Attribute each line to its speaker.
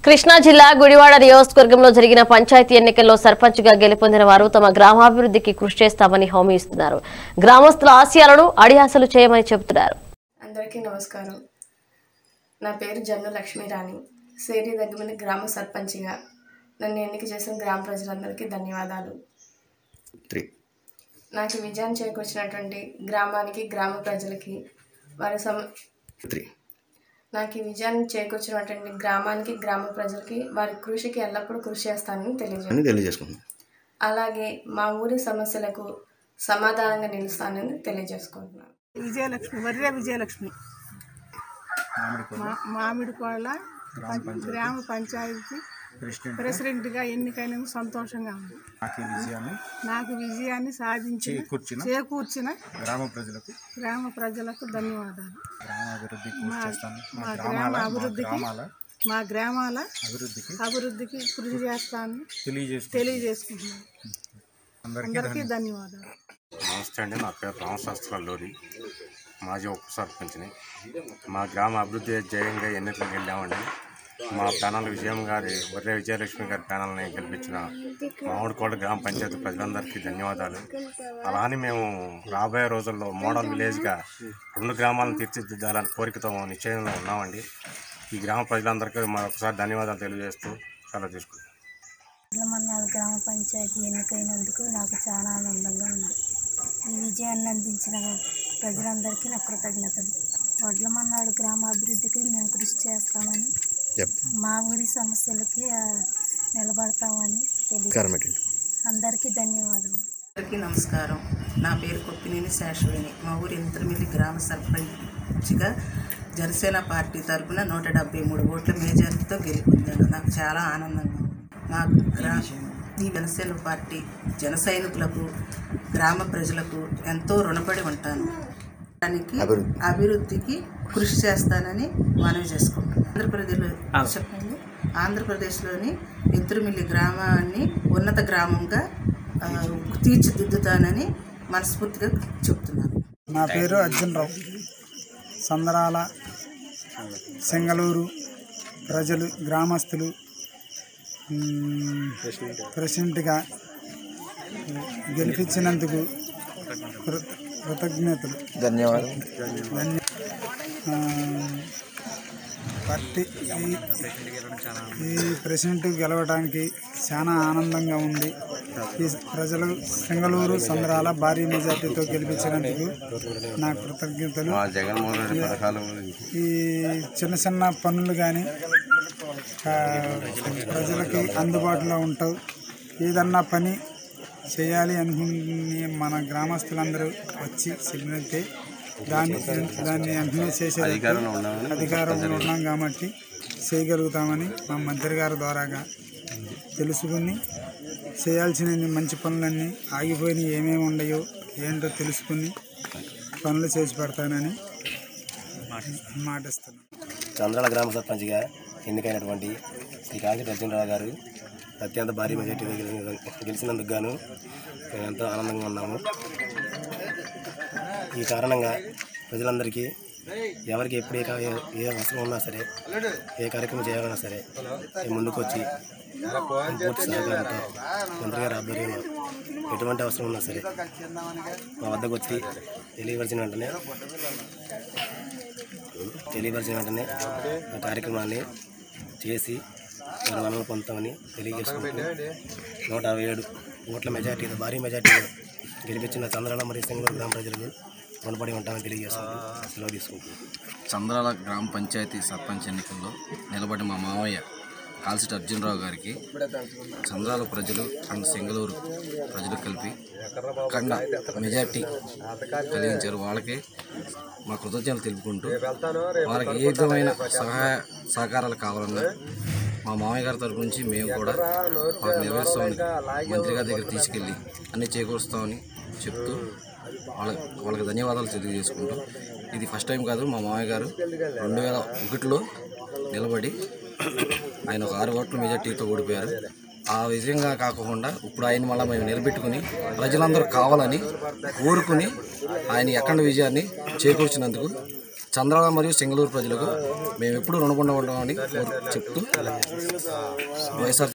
Speaker 1: కృష్ణా జిల్లా గుడివాడ నియోజకవర్గంలో జరిగిన పంచాయతీ ఎన్నికల్లో సర్పంచ్గా గెలుపొందిన వారు తమ గ్రామాభివృద్ధికి కృషి చేస్తామని హామీ ఇస్తున్నారు గ్రామస్తుల ఆశయాలను అడియాసలు చేయమని చెబుతున్నారు
Speaker 2: అందరికీ నమస్కారం నా పేరు జన్ను లక్ష్మీరాణి సేరి దగ్గర గ్రామ సర్పంచ్గా నన్ను ఎన్నిక చేసిన గ్రామ ప్రజలందరికీ ధన్యవాదాలు
Speaker 3: త్రీ
Speaker 2: నాకు ఈ విజయాన్ని చేకూర్చినటువంటి గ్రామానికి గ్రామ ప్రజలకి వారి సమ
Speaker 3: త్రీ
Speaker 2: నాకు ఈ విజయాన్ని చేకూర్చినటువంటి గ్రామానికి గ్రామ ప్రజలకి వారి కృషికి ఎల్లప్పుడూ కృషి చేస్తానని తెలియజేస్తాను
Speaker 3: అని తెలియజేసుకుంటున్నాం
Speaker 2: అలాగే మా ఊరి సమస్యలకు సమాధానంగా నిలుస్తానని తెలియజేసుకుంటున్నాను
Speaker 4: విజయలక్ష్మి వర్రే విజయలక్ష్మి మా- మామిడికోళ్ళ పం- గ్రామ పంచాయతీ ప్రెసిడెంట్గా ఎన్నికైన సంతోషంగా ఉంది
Speaker 5: నాకు ఈ విజయాన్ని
Speaker 4: నాకు విజయాన్ని సాధించి
Speaker 5: చేకూర్చిన
Speaker 4: చేకూర్చిన
Speaker 5: గ్రామ ప్రజలకు
Speaker 4: గ్రామ ప్రజలకు ధన్యవాదాలు
Speaker 5: గ్రామాభివృద్ధికి కృషి
Speaker 4: మా
Speaker 5: చేస్తాను మా
Speaker 4: మా
Speaker 5: గ్రామాల
Speaker 4: గ్రామ
Speaker 5: మా
Speaker 4: అభివృద్ధికి
Speaker 5: గ్రామాల
Speaker 4: మా గ్రామాల
Speaker 5: అభివృద్ధికి
Speaker 4: అభివృద్ధికి కృషి చేస్తానని
Speaker 5: తెలియజేస్తూ
Speaker 4: తెలియజేసుకుంటున్నాను
Speaker 5: అందరికీ
Speaker 4: అందరికీ ధన్యవాదాలు
Speaker 6: నమస్తే అండి నా పేరు రామశాస్త్రాల లోరి మాజీ ఉప సర్పంచ్ని మా గ్రామ అభివృద్ధి జయంగా ఎన్నికలకు వెళ్ళామండి మా ప్యానల్ విజయం గారి వర్రే విజయలక్ష్మి గారి ప్యానల్ని గెలిపించిన మామిడికోట గ్రామ పంచాయతీ ప్రజలందరికీ ధన్యవాదాలు అలా అని మేము రాబోయే రోజుల్లో మోడల్ విలేజ్గా రెండు గ్రామాలను తీర్చిదిద్దాలని కోరికతో నిశ్చయంలో ఉన్నామండి ఈ గ్రామ ప్రజలందరికీ మరొకసారి ధన్యవాదాలు తెలియజేస్తూ సెలవు తీసుకుంటాం
Speaker 7: వడ్లమన్నాడు గ్రామ పంచాయతీ ఎన్నికైనందుకు నాకు చాలా ఆనందంగా ఉంది ఈ విజయాన్ని అందించిన ప్రజలందరికీ నా కృతజ్ఞతలు వడ్లమన్నాడు గ్రామ అభివృద్ధికి మేము కృషి చేస్తామని మా ఊరి సమస్యలకి ఆ, నిలబడతామని తెలియ
Speaker 3: కరమెట్టండి
Speaker 7: అందరికీ ధన్యవాదాలు
Speaker 8: అందరికీ నమస్కారం నా పేరు కొప్పినేని శాశ్వని మా ఊరి ఇంతర్మిల్లి గ్రామ సర్పంచ్గా జనసేన పార్టీ తరపున నూట డెబ్బై మూడు ఓట్ల మేజార్టీతో గెలుపొందాను నాకు చాలా ఆనందంగా ఉంది మా గ్రా ఈ జనసేన పార్టీ జన సైనికులకు గ్రామ ప్రజలకు ఎంతో రుణపడి ఉంటాను దానికి
Speaker 3: అభివృద్ధి.
Speaker 8: అభివృద్ధికి కృషి చేస్తానని మనవి చేసుకుంటున్నాను ఆంధ్రప్రదేశ్లో చెప్పండి ఆంధ్రప్రదేశ్లోని ఇంతురుమిల్లి గ్రామాన్ని ఉన్నత గ్రామంగా ఆ, తీర్చిదిద్దుతానని మనస్ఫూర్తిగా చెప్తున్నాను
Speaker 4: నా పేరు అర్జున్ రావు సందరాల సెంగళూరు ప్రజలు గ్రామస్తులు మ్, ప్రెసిడెంట్గా గెలిపించినందుకు కృ- కృతజ్ఞతలు
Speaker 3: ధన్యవాదాలు
Speaker 4: ధన్య ఆ, పార్టీ ఈ- ఈ ప్రెసిడెంట్ గెలవడానికి చాలా ఆనందంగా ఉంది ఈ ప్రజలు సింగళూరు సంద్రాల భారీ మెజార్టీతో గెలిపించినందుకు నా కృతజ్ఞతలు
Speaker 6: జగన్మోహన్ రెడ్డి పథకాలు
Speaker 4: ఈ చిన్న చిన్న పనులు కానీ ప్రజలకి అందుబాటులో ఉంటావు ఏదన్నా పని చేయాలి అనుకుని మన గ్రామస్తులందరూ వచ్చి సిగ్నల్తే దాన్ని దాన్ని వెంటనే చేసే అధికారంలో ఉన్నాం కాబట్టి చేయగలుగుతామని మా మంత్రి గారి ద్వారాగా తెలుసుకుని చేయాల్సిన మంచి పనులన్నీ ఆగిపోయిన ఏమేమి ఉన్నాయో ఏంటో తెలుసుకుని పనులు చేసి పెడతానని మాటిస్తున్నాను
Speaker 9: చంద్రాల గ్రామ సర్పంచ్గా ఎన్నికైనటువంటి శ్రీ కాంకి అర్జునరావు గారు అత్యంత భారీ మెజార్టీతో గెలిచిన గెలిచినందుకు గాను మేము ఎంతో ఆనందంగా ఉన్నాము ఈ కారణంగా ప్రజలందరికీ ఎవరికి ఎప్పుడు ఏ కా- ఏ- ఏ అవసరం ఉన్నా సరే ఏ కార్యక్రమం చేయాలన్నా సరే మేము ముందుకు వచ్చి పూర్తి సహకారంతో మంత్రి గారి ఆధ్వర్యంలో ఎటువంటి అవసరం ఉన్నా సరే మా వద్దకు వచ్చి తెలియవలసిన వెంటనే తెలియపరిచిన వెంటనే ఆ కార్యక్రమాన్ని చేసి మన వనరులు పొందుతామని తెలియజేసుకుంటూ నూట అరవై ఏడు ఓట్ల మెజార్టీతో భారీ మెజార్టీతో గెలిపించిన చంద్రాల మరియు సింగళూరు గ్రామ ప్రజలకు రుణపడి ఉంటామని తెలియజేసుకుంటూ సెలవు తీసుకుంటున్నాను
Speaker 10: చంద్రాల గ్రామ పంచాయతీ సర్పంచ్ ఎన్నికల్లో నిలబడి మా మావయ్య కాల్సిటి అర్జునరావు గారికి చంద్రాల ప్రజలు అండ్ సింగళూరు ప్రజలు కలిపి కండ మెజార్టీ కలిగించారు వాళ్ళకి మా కృతజ్ఞతలు తెలుపుకుంటూ వాళ్ళకి ఏ విధమైన సహాయ సహకారాలు కావాలన్నా మా మామయ్య గారి తరపు నుంచి మేము కూడా వాళ్ళకి నెరవేరుస్తామని మంత్రి గారి దగ్గర తీసుకెళ్ళి అన్ని చేకూరుస్తామని చెప్తూ వాళ్ళ వాళ్ళకి ధన్యవాదాలు తెలియజేసుకుంటూ ఇది ఫస్ట్ టైం కాదు మా మామయ్య గారు రెండు వేల ఒకటిలో నిలబడి ఆయన ఒక ఆరు ఓట్ల మెజార్టీతో ఓడిపోయారు ఆ విజయంగా కాకుండా ఇప్పుడు ఆయన మళ్ళీ మేము నిలబెట్టుకుని ప్రజలందరూ కావాలని కోరుకుని ఆయన ఎక్కడ విజయాన్ని చేకూర్చినందుకు చంద్రాల మరియు సింగళూరు ప్రజలకు మేము ఎప్పుడూ రుణపడి ఉంటామని కోరు- చెప్తూ వైఎస్ఆర్